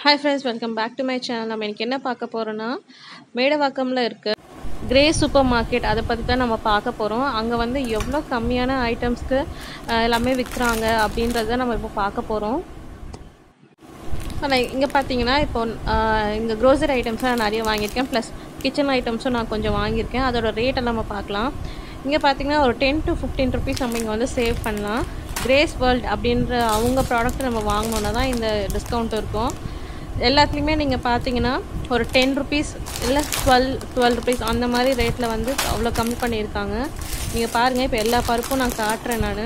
hi friends welcome back to my channel நம்ம இன்னைக்கு என்ன பார்க்க போகிறோன்னா மேடவாக்கமில் இருக்க கிரே சூப்பர் மார்க்கெட் அதை பற்றி தான் நம்ம பார்க்க போகிறோம் அங்கே வந்து எவ்வளோ கம்மியான ஐட்டம்ஸ்க்கு அஹ், எல்லாமே விற்கிறாங்க அப்படின்றத நம்ம இப்போ பார்க்க போகிறோம் ஆனால் இங்கே பார்த்தீங்கன்னா இப்போ இங்கே க்ரோசரி ஐட்டம்ஸ் நான் நிறைய வாங்கியிருக்கேன் ப்ளஸ் கிச்சன் ஐட்டம்ஸும் நான் கொஞ்சம் வாங்கியிருக்கேன் அதோட ரேட்டை நம்ம பார்க்கலாம் இங்கே பார்த்தீங்கன்னா ஒரு டென் டு ஃபிஃப்டீன் ருபீஸ் நம்ம இங்கே வந்து சேவ் பண்ணலாம் கிரேஸ் வேர்ல்ட் அப்படின்ற அவங்க ப்ராடக்ட் நம்ம வாங்கினோன்னா தான் இந்த டிஸ்கவுண்ட் இருக்கும் எல்லாத்துலேயுமே நீங்கள் பார்த்தீங்கன்னா ஒரு டென் ருபீஸ் இல்லை டுவெல் டுவெல் ருபீஸ் அந்த மாதிரி ரேட்டில் வந்து அவ்வளோ கம்மி பண்ணியிருக்காங்க நீங்கள் பாருங்கள் இப்போ எல்லா பருப்பும் நான் காட்டுறேன் நான்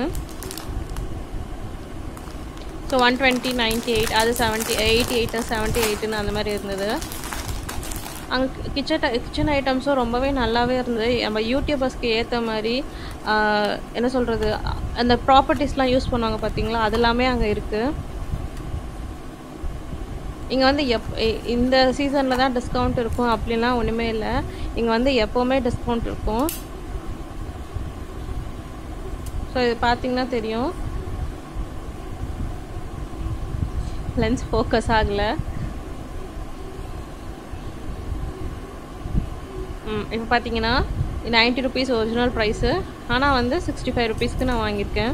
so one twenty ninety eight அது செவன்ட்டி எயிட்டி எயிட்டு செவன்ட்டி எயிட்டுன்னு அந்த மாதிரி இருந்தது அங்கே கிச்சன் கிச்சன் ஐட்டம்ஸும் ரொம்பவே நல்லாவே இருந்தது நம்ம யூடியூபர்ஸ்க்கு ஏற்ற மாதிரி ஆஹ், என்ன சொல்கிறது அந்த ப்ராப்பர்ட்டிஸ்லாம் யூஸ் பண்ணுவாங்க பார்த்தீங்களா அது எல்லாமே அங்கே இருக்குது இங்கே வந்து எப் இ- இந்த சீசனில் தான் டிஸ்கவுண்ட் இருக்கும் அப்படின்லாம் ஒன்றுமே இல்லை இங்கே வந்து எப்போவுமே டிஸ்கவுண்ட் இருக்கும் ஸோ இது பார்த்தீங்கன்னா தெரியும் லென்ஸ் ஃபோக்கஸ் ஆகலை ம் இப்போ பார்த்தீங்கன்னா நைன்ட்டி ருபீஸ் ஒரிஜினல் ப்ரைஸு ஆனால் வந்து சிக்ஸ்டி ஃபைவ் ருபீஸ்க்கு நான் வாங்கியிருக்கேன்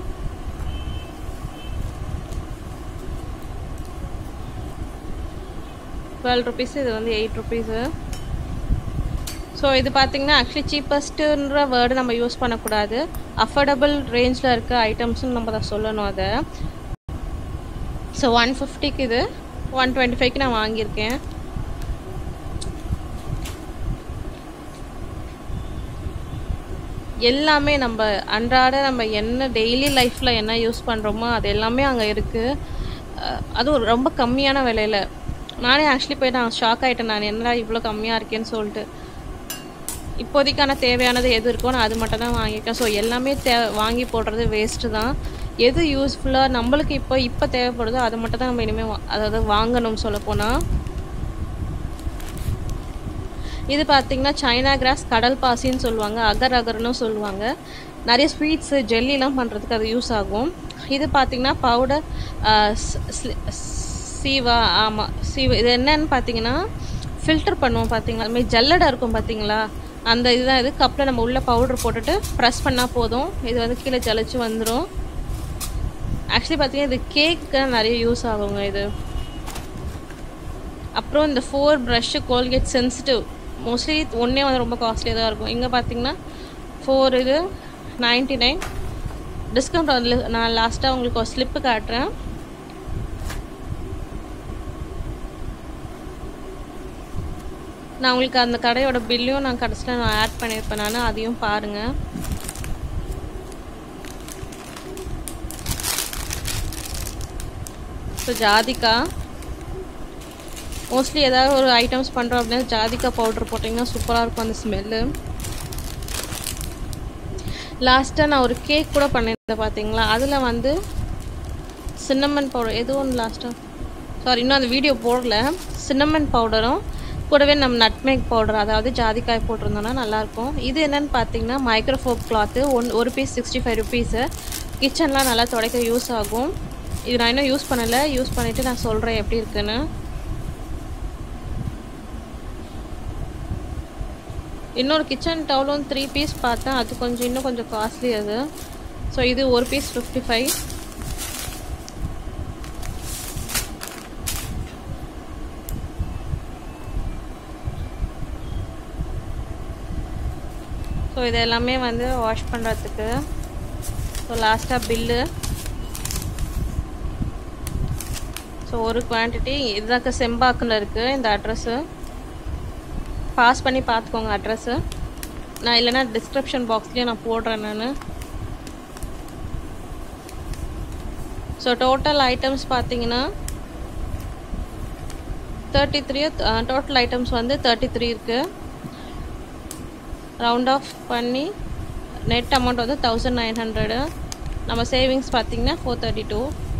டுவெல் ருபீஸ் இது வந்து எயிட் ருபீஸு ஸோ இது பார்த்தீங்கன்னா ஆக்சுவலி சீப்பஸ்ட்டுன்ற வேர்டு நம்ம யூஸ் பண்ணக்கூடாது அஃபோர்டபுள் ரேஞ்சில் இருக்க ஐட்டம்ஸ்னு நம்ம தான் சொல்லணும் அதை ஸோ ஒன் ஃபிஃப்டிக்கு இது ஒன் டுவெண்ட்டி ஃபைவ்க்கு நான் வாங்கியிருக்கேன் எல்லாமே நம்ம அன்றாட நம்ம என்ன டெய்லி லைஃப்பில் என்ன யூஸ் பண்ணுறோமோ அது எல்லாமே அங்கே இருக்குது அதுவும் ரொம்ப கம்மியான விலையில் நானே ஆக்சுவலி போய் நான் ஷாக் ஆகிட்டேன் நான் என்னடா இவ்வளோ கம்மியாக இருக்கேன்னு சொல்லிட்டு இப்போதைக்கான தேவையானது எது இருக்கோ நான் அது மட்டும் தான் வாங்கியிருக்கேன் ஸோ எல்லாமே தே வாங்கி போடுறது வேஸ்ட்டு தான் எது யூஸ்ஃபுல்லாக நம்மளுக்கு இப்போ இப்போ தேவைப்படுதோ அதை மட்டும் தான் நம்ம இனிமேல் அதாவது வாங்கணும்னு சொல்லப்போனால் இது பார்த்தீங்கன்னா சைனா கிராஸ் கடல் பாசின்னு சொல்லுவாங்க அகர் அகர்னு சொல்லுவாங்க நிறைய ஸ்வீட்ஸு ஜெல்லிலாம் பண்ணுறதுக்கு அது யூஸ் ஆகும் இது பார்த்தீங்கன்னா பவுடர் சீவா ஆமாம் சீவா இது என்னன்னு பார்த்தீங்கன்னா ஃபில்டர் பண்ணுவோம் பார்த்தீங்களா அதுமாதிரி ஜல்லடை இருக்கும் பார்த்தீங்களா அந்த இதுதான் இது கப்பில் நம்ம உள்ள பவுடர் போட்டுட்டு ப்ரெஸ் பண்ணால் போதும் இது வந்து கீழே ஜலிச்சு வந்துடும் ஆக்சுவலி பார்த்தீங்கன்னா இது கேக்கு நிறைய யூஸ் ஆகுங்க இது அப்புறம் இந்த four brush Colgate sensitive mostly ஒன்றே வந்து ரொம்ப காஸ்ட்லியாக தான் இருக்கும் இங்கே பார்த்தீங்கன்னா ஃபோர் இது நைன்ட்டி நைன் டிஸ்கவுண்ட் அதில் நான் லாஸ்ட்டாக உங்களுக்கு ஒரு ஸ்லிப்பு காட்டுறேன் நான் உங்களுக்கு அந்த கடையோட பில்லையும் நான் கடைசியில் நான் ஆட் பண்ணியிருப்பேன் நான் அதையும் பாருங்கள் ஸோ ஜாதிக்கா மோஸ்ட்லி ஏதாவது ஒரு ஐட்டம்ஸ் பண்ணுறோம் அப்படின்னா ஜாதிக்காய் பவுடர் போட்டிங்கன்னா சூப்பராக இருக்கும் அந்த ஸ்மெல்லு லாஸ்ட்டாக நான் ஒரு கேக் கூட பண்ணியிருந்தேன் பார்த்தீங்களா அதில் வந்து சின்னமன் பவுடர் எதுவும் ஒன்று லாஸ்ட்டாக சாரி இன்னும் அந்த வீடியோ போடல சின்னமன் பவுடரும் கூடவே நம்ம நட்மேக் பவுடர் அதாவது ஜாதிக்காய் போட்டிருந்தோம்னா நல்லாயிருக்கும் இது என்னன்னு பார்த்தீங்கன்னா மைக்ரோஃபோப் கிளாத்து ஒன் ஒரு பீஸ் சிக்ஸ்டி ஃபைவ் ருபீஸு கிச்சன்லாம் நல்லா துடைக்க யூஸ் ஆகும் இது நான் இன்னும் யூஸ் பண்ணலை யூஸ் பண்ணிவிட்டு நான் சொல்கிறேன் எப்படி இருக்குன்னு இன்னொரு கிச்சன் டவுலும் த்ரீ பீஸ் பார்த்தேன் அது கொஞ்சம் இன்னும் கொஞ்சம் காஸ்ட்லி அது ஸோ இது ஒரு பீஸ் ஃபிஃப்டி ஃபைவ் ஸோ இது எல்லாமே வந்து வாஷ் பண்ணுறதுக்கு ஸோ லாஸ்ட்டாக பில்லு ஸோ ஒரு குவான்டிட்டி இதுதாக்க செம்பாக்கில் இருக்குது இந்த அட்ரஸ்ஸு பாஸ் பண்ணி பார்த்துக்கோங்க அட்ரஸ்ஸு நான் இல்லைன்னா டிஸ்கிரிப்ஷன் பாக்ஸ்லேயும் நான் போடுறேன் நான் ஸோ டோட்டல் ஐட்டம்ஸ் பார்த்தீங்கன்னா தேர்ட்டி த்ரீ டோட்டல் ஐட்டம்ஸ் வந்து தேர்ட்டி த்ரீ இருக்குது ரவுண்ட் ஆஃப் பண்ணி நெட் அமௌண்ட் வந்து தௌசண்ட் நைன் ஹண்ட்ரடு நம்ம சேவிங்ஸ் பார்த்தீங்கன்னா ஃபோர் தேர்ட்டி டூ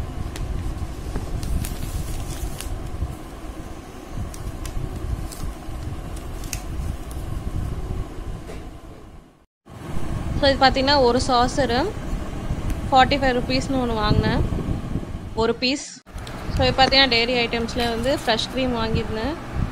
ஸோ இது பார்த்தீங்கன்னா ஒரு சாசரு ஃபார்ட்டி ஃபைவ் ருபீஸ்னு ஒன்று வாங்கினேன் ஒரு பீஸ் ஸோ இப்போ பார்த்தீங்கன்னா டெய்ரி ஐட்டம்ஸில் வந்து ஃப்ரெஷ் க்ரீம் வாங்கியிருந்தேன்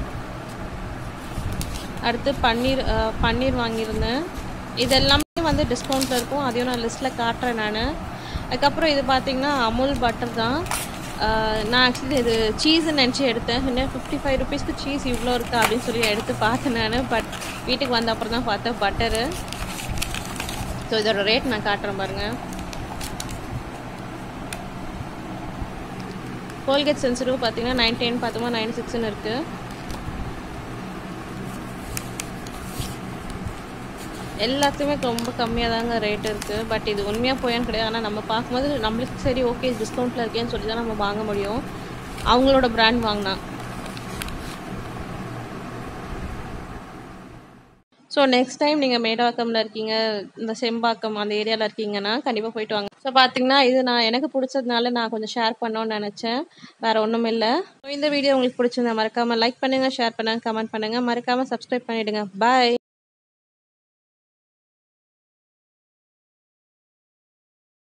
அடுத்து பன்னீர் அஹ், பன்னீர் வாங்கியிருந்தேன் இது எல்லாமே வந்து டிஸ்கவுண்ட்டில் இருக்கும் அதையும் நான் லிஸ்ட்டில் காட்டுறேன் நான் அதுக்கப்புறம் இது பார்த்தீங்கன்னா அமுல் பட்டர் தான் அஹ், நான் ஆக்சுவலி இது சீஸ்ன்னு நினச்சி எடுத்தேன் இன்னும் ஃபிஃப்டி ஃபைவ் ருபீஸ்க்கு சீஸ் இவ்வளோ இருக்கா அப்படின்னு சொல்லி எடுத்து பார்த்தேன் நான் பட் வீட்டுக்கு வந்த அப்புறம் தான் பார்த்தேன் பட்டரு ஸோ இதோட ரேட் நான் காட்டுறேன் பாருங்கள் கோல்கேட் சென்சிட்டிவ் பார்த்தீங்கன்னா நைன் டென் பார்த்தோமா நைன் சிக்ஸ்னு இருக்குது எல்லாத்துக்குமே ரொம்ப கம்மியாக தாங்க ரேட் இருக்குது பட் இது உண்மையாக போயான்னு கிடையாது ஆனால் நம்ம பார்க்கும்போது நம்மளுக்கு சரி ஓகே டிஸ்கவுண்ட்டில் இருக்கேன்னு சொல்லி தான் நம்ம வாங்க முடியும் அவங்களோட பிராண்ட் வாங்கினா ஸோ நெக்ஸ்ட் டைம் நீங்கள் மேடவாக்கமில் இருக்கீங்க இந்த செம்பாக்கம் அந்த ஏரியாவில் இருக்கீங்கன்னா கண்டிப்பாக போயிட்டு வாங்க ஸோ பார்த்தீங்கன்னா இது நான் எனக்கு பிடிச்சதுனால நான் கொஞ்சம் ஷேர் பண்ணோன்னு நினச்சேன் வேறு ஒன்றும் இல்லை ஸோ இந்த வீடியோ உங்களுக்கு பிடிச்சிருந்தா மறக்காமல் லைக் பண்ணுங்கள் ஷேர் பண்ணுங்கள் கமெண்ட் பண்ணுங்கள் மறக்காமல் சப்ஸ்கிரைப் பண்ணிவிடுங்க பாய்